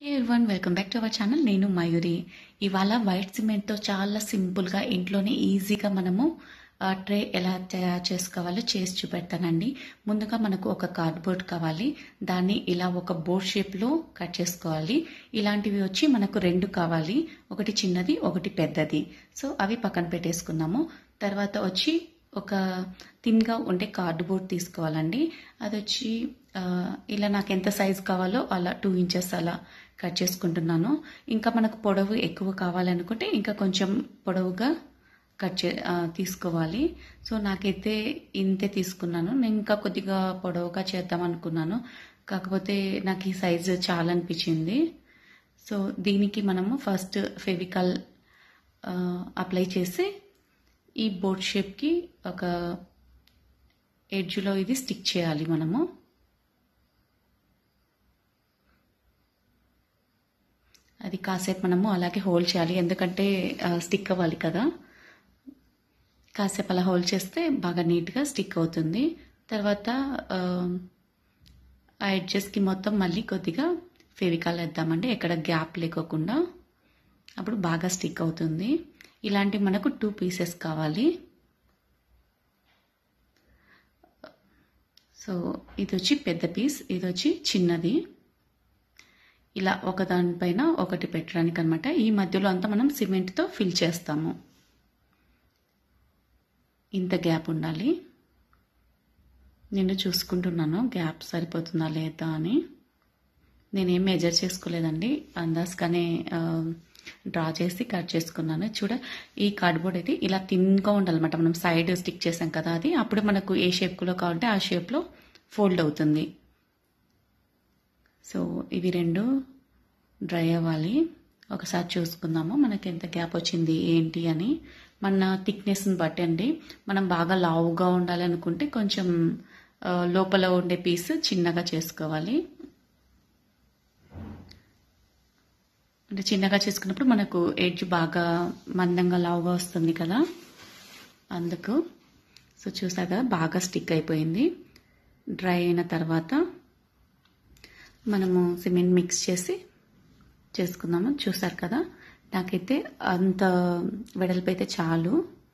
one welcome back to our channel నేను మయూరి ఇవాళ white సిమెంట్తో చాలా సింపుల్గా ఇంట్లోనే ఈజీగా మనము ఆ, ట్రే ఎలా తయారు చేసుకోవాలో చేసి చూపెడతానండి ముందుగా మనకు ఒక కార్డ్బోర్డ్ కావాలి దాన్ని ఇలా ఒక బోర్డ్ షేప్లో కట్ చేసుకోవాలి ఇలాంటివి వచ్చి మనకు రెండు కావాలి ఒకటి చిన్నది ఒకటి పెద్దది సో అవి పక్కన పెట్టేసుకున్నాము తర్వాత వచ్చి ఒక థిన్గా ఉండే కార్డ్బోర్డ్ తీసుకోవాలండి అది వచ్చి ఆ, ఇలా నాకు ఎంత సైజ్ కావాలో అలా టూ ఇంచెస్ అలా కట్ చేసుకుంటున్నాను ఇంకా మనకు పొడవు ఎక్కువ కావాలనుకుంటే ఇంకా కొంచెం పొడవుగా కట్ చే ఆ, తీసుకోవాలి సో నాకైతే ఇంతే తీసుకున్నాను నేను ఇంకా కొద్దిగా పొడవుగా చేద్దాం అనుకున్నాను కాకపోతే నాకు ఈ సైజు చాలా అనిపించింది సో దీనికి మనము ఫస్ట్ ఫెవికల్ అప్లై చేసి ఈ బోర్డ్ షేప్కి ఒక ఎడ్జ్లో ఇది స్టిక్ చేయాలి మనము అది కాసేపు మనము అలాగే హోల్డ్ చేయాలి ఎందుకంటే స్టిక్ అవ్వాలి కదా కాసేపు అలా హోల్డ్ చేస్తే బాగా నీట్గా స్టిక్ అవుతుంది తర్వాత ఆ, ఆ ఎడ్జెస్కి మొత్తం మళ్ళీ కొద్దిగా ఫెవికాల్ వేద్దామండి ఎక్కడ గ్యాప్ లేకోకుండా అప్పుడు బాగా స్టిక్ అవుతుంది ఇలాంటి మనకు టూ పీసెస్ కావాలి సో ఇది వచ్చి పెద్ద పీస్ ఇది వచ్చి చిన్నది ఇలా ఒక దానిపైన ఒకటి పెట్టడానికి అనమాట ఈ మధ్యలో అంతా మనం సిమెంట్తో ఫిల్ చేస్తాము ఇంత గ్యాప్ ఉండాలి నేను చూసుకుంటున్నాను గ్యాప్ సరిపోతుందా లేదా అని నేనేం మెజర్ చేసుకోలేదండి అందాజుగానే డ్రా చేసి కట్ చేసుకున్నాను చూడ ఈ కార్డ్బోర్డ్ అయితే ఇలా థిన్గా ఉండాలన్నమాట మనం సైడ్ స్టిక్ చేసాం కదా అది అప్పుడు మనకు ఏ షేప్లో కావాలంటే ఆ షేప్లో ఫోల్డ్ అవుతుంది సో ఇవి రెండు డ్రై అవ్వాలి ఒకసారి చూసుకుందాము మనకి ఎంత గ్యాప్ వచ్చింది ఏంటి అని మన థిక్నెస్ని బట్టి అండి మనం బాగా లావుగా ఉండాలి అనుకుంటే కొంచెం ఆ, లోపల ఉండే పీస్ చిన్నగా చేసుకోవాలి అంటే చిన్నగా చేసుకున్నప్పుడు మనకు ఎడ్జ్ బాగా మందంగా లావుగా వస్తుంది కదా అందుకు సో చూసాక బాగా స్టిక్ అయిపోయింది డ్రై అయిన తర్వాత మనము సిమెంట్ మిక్స్ చేసి చేసుకుందాము చూసారు కదా నాకైతే అంత వెడల్పు అయితే చాలు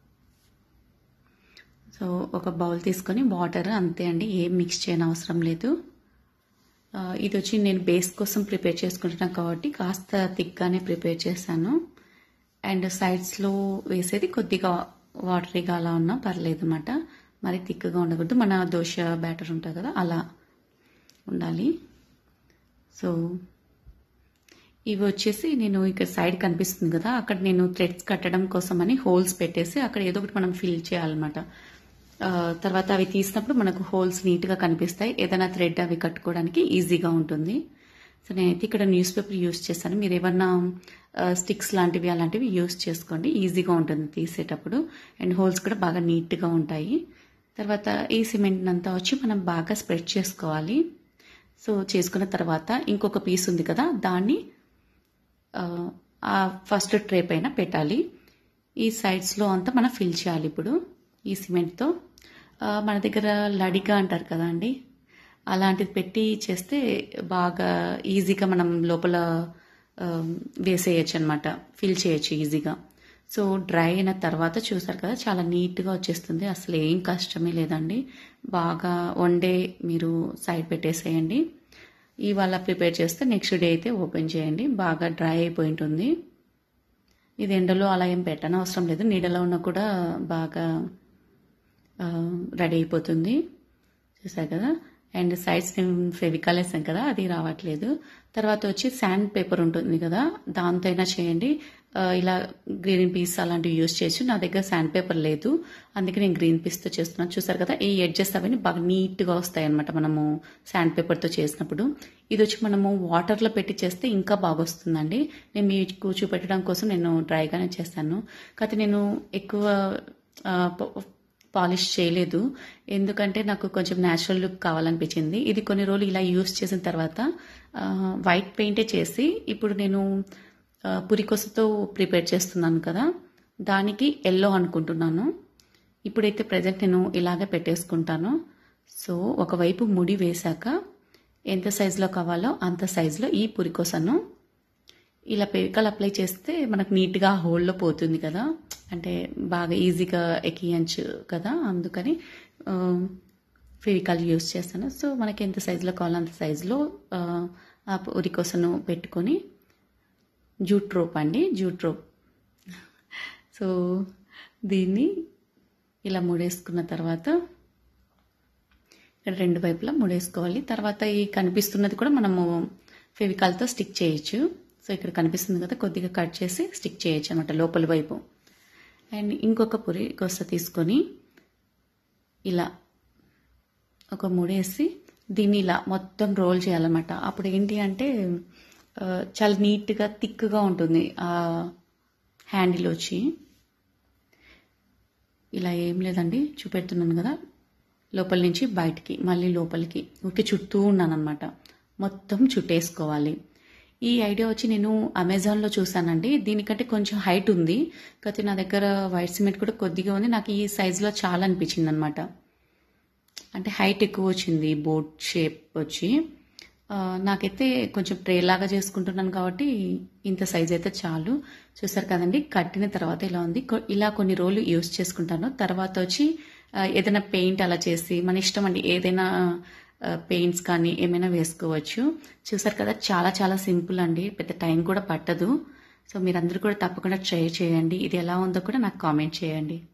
సో ఒక బౌల్ తీసుకొని వాటర్ అంతే అండి ఏం మిక్స్ చేయని అవసరం లేదు ఆ, ఇది వచ్చి నేను బేస్ కోసం ప్రిపేర్ చేసుకుంటున్నాను కాబట్టి కాస్త థిక్గానే ప్రిపేర్ చేశాను అండ్ సైడ్స్లో వేసేది కొద్దిగా వాటరీగా అలా ఉన్నా పర్లేదు అనమాట మరి థిక్గా ఉండకూడదు మన దోశ బ్యాటర్ ఉంటుంది కదా అలా ఉండాలి సో ఇవి వచ్చేసి నేను ఇక్కడ సైడ్ కనిపిస్తుంది కదా అక్కడ నేను థ్రెడ్స్ కట్టడం కోసమని హోల్స్ పెట్టేసి అక్కడ ఏదో ఒకటి మనం ఫిల్ చేయాలన్నమాట ఆ, తర్వాత అవి తీసినప్పుడు మనకు హోల్స్ నీట్గా కనిపిస్తాయి ఏదైనా థ్రెడ్ అవి కట్టుకోవడానికి ఈజీగా ఉంటుంది సో నేనైతే ఇక్కడ న్యూస్ పేపర్ యూస్ చేశాను మీరు ఏమన్నా స్టిక్స్ లాంటివి అలాంటివి యూస్ చేసుకోండి ఈజీగా ఉంటుంది తీసేటప్పుడు అండ్ హోల్స్ కూడా బాగా నీట్గా ఉంటాయి తర్వాత ఈ సిమెంట్ అంతా వచ్చి మనం బాగా స్ప్రెడ్ చేసుకోవాలి సో చేసుకున్న తర్వాత ఇంకొక పీస్ ఉంది కదా దాన్ని ఆ, ఆ ఫస్ట్ ట్రే పైన పెట్టాలి ఈ సైడ్స్లో అంతా మనం ఫిల్ చేయాలి ఇప్పుడు ఈ సిమెంట్తో ఆ, మన దగ్గర లడిగా అంటారు కదా అండి అలాంటిది పెట్టి చేస్తే బాగా ఈజీగా మనం లోపల ఆ, వేసేయచ్చు అనమాట ఫిల్ చేయొచ్చు ఈజీగా సో డ్రై అయిన తర్వాత చూసారు కదా చాలా నీట్గా వచ్చేస్తుంది అసలు ఏం కష్టమే లేదండి బాగా వన్ డే మీరు సైడ్ పెట్టేసేయండి ఇవాళ ప్రిపేర్ చేస్తే నెక్స్ట్ డే అయితే ఓపెన్ చేయండి బాగా డ్రై అయిపోయి ఉంటుంది ఇది ఎండలో అలా ఏం పెట్టని అవసరం లేదు నీడలో ఉన్న కూడా బాగా రెడీ అయిపోతుంది చూసారు కదా అండ్ సైడ్స్ నేను ఫెవికాల్ వేసాం కదా అది రావట్లేదు తర్వాత వచ్చి శాండ్ పేపర్ ఉంటుంది కదా దాంతో అయినా చేయండి ఆ, ఇలా గ్రీన్ పీస్ అలాంటివి యూస్ చేయొచ్చు నా దగ్గర శాండ్ పేపర్ లేదు అందుకే నేను గ్రీన్ పీస్తో చేస్తున్నాను చూసారు కదా ఈ ఎడ్జెస్ అవన్నీ బాగా నీట్గా వస్తాయి అనమాట మనము శాండ్ పేపర్తో చేసినప్పుడు ఇది వచ్చి మనము వాటర్లో పెట్టి చేస్తే ఇంకా బాగా వస్తుందండి నేను మీకు చూపెట్టడం కోసం నేను డ్రైగానే చేస్తాను కాకపోతే నేను ఎక్కువ ఆ, ప- పాలిష్ చేయలేదు ఎందుకంటే నాకు కొంచెం న్యాచురల్ లుక్ కావాలనిపించింది ఇది కొన్ని రోజులు ఇలా యూస్ చేసిన తర్వాత ఆ, వైట్ పెయింటే చేసి ఇప్పుడు నేను ఆ, పురికొసతో ప్రిపేర్ చేస్తున్నాను కదా దానికి ఎల్లో అనుకుంటున్నాను ఇప్పుడైతే ప్రజెంట్ నేను ఇలాగే పెట్టేసుకుంటాను సో ఒకవైపు ముడి వేశాక ఎంత సైజులో కావాలో అంత సైజులో ఈ పురికొసను ఇలా ఫెవికాల్ అప్లై చేస్తే మనకు నీట్గా హోల్లో పోతుంది కదా అంటే బాగా ఈజీగా ఎక్కియచ్చు కదా అందుకని ఫెవికాల్ యూస్ చేస్తాను సో మనకి ఎంత సైజులో కావాలో అంత సైజులో ఆ ఉరికొసను పెట్టుకొని జూట్ రోప్ అండి జూట్ రోప్ సో దీన్ని ఇలా ముడేసుకున్న తర్వాత ఇక్కడ రెండు వైపులా ముడేసుకోవాలి తర్వాత ఈ కనిపిస్తున్నది కూడా మనము ఫెవికాల్తో స్టిక్ చేయొచ్చు సో ఇక్కడ కనిపిస్తుంది కదా కొద్దిగా కట్ చేసి స్టిక్ చేయొచ్చు అనమాట లోపల వైపు అండ్ ఇంకొక పురి కొస్త తీసుకొని ఇలా ఒక ముడేసి దీన్ని ఇలా మొత్తం రోల్ చేయాలన్నమాట అప్పుడు ఏంటి అంటే ఆ, చాలా నీట్గా థిక్గా ఉంటుంది ఆ హ్యాండిల్ వచ్చి ఇలా ఏం లేదండి చూపెడుతున్నాను కదా లోపల నుంచి బయటికి మళ్ళీ లోపలికి ఊరికే చుట్టూ ఉన్నాను అనమాట మొత్తం చుట్టేసుకోవాలి ఈ ఐడియా వచ్చి నేను అమెజాన్లో చూసానండి దీనికంటే కొంచెం హైట్ ఉంది కాకపోతే నా దగ్గర వైట్ సిమెంట్ కూడా కొద్దిగా ఉంది నాకు ఈ సైజులో చాలా అనిపించింది అనమాట అంటే హైట్ ఎక్కువ వచ్చింది బోట్ షేప్ వచ్చి ఆ, నాకైతే కొంచెం ట్రే లాగా చేసుకుంటున్నాను కాబట్టి ఇంత సైజ్ అయితే చాలు చూసారు కదండి కట్టిన తర్వాత ఇలా ఉంది కొ- ఇలా కొన్ని రోజులు యూస్ చేసుకుంటాను తర్వాత వచ్చి ఆ, ఏదైనా పెయింట్ అలా చేసి మన ఇష్టం అండి ఏదైనా పెయింట్స్ కానీ ఏమైనా వేసుకోవచ్చు చూసారు కదా చాలా చాలా సింపుల్ అండి పెద్ద టైం కూడా పట్టదు సో మీరందరూ కూడా తప్పకుండా ట్రై చేయండి ఇది ఎలా ఉందో కూడా నాకు కామెంట్ చేయండి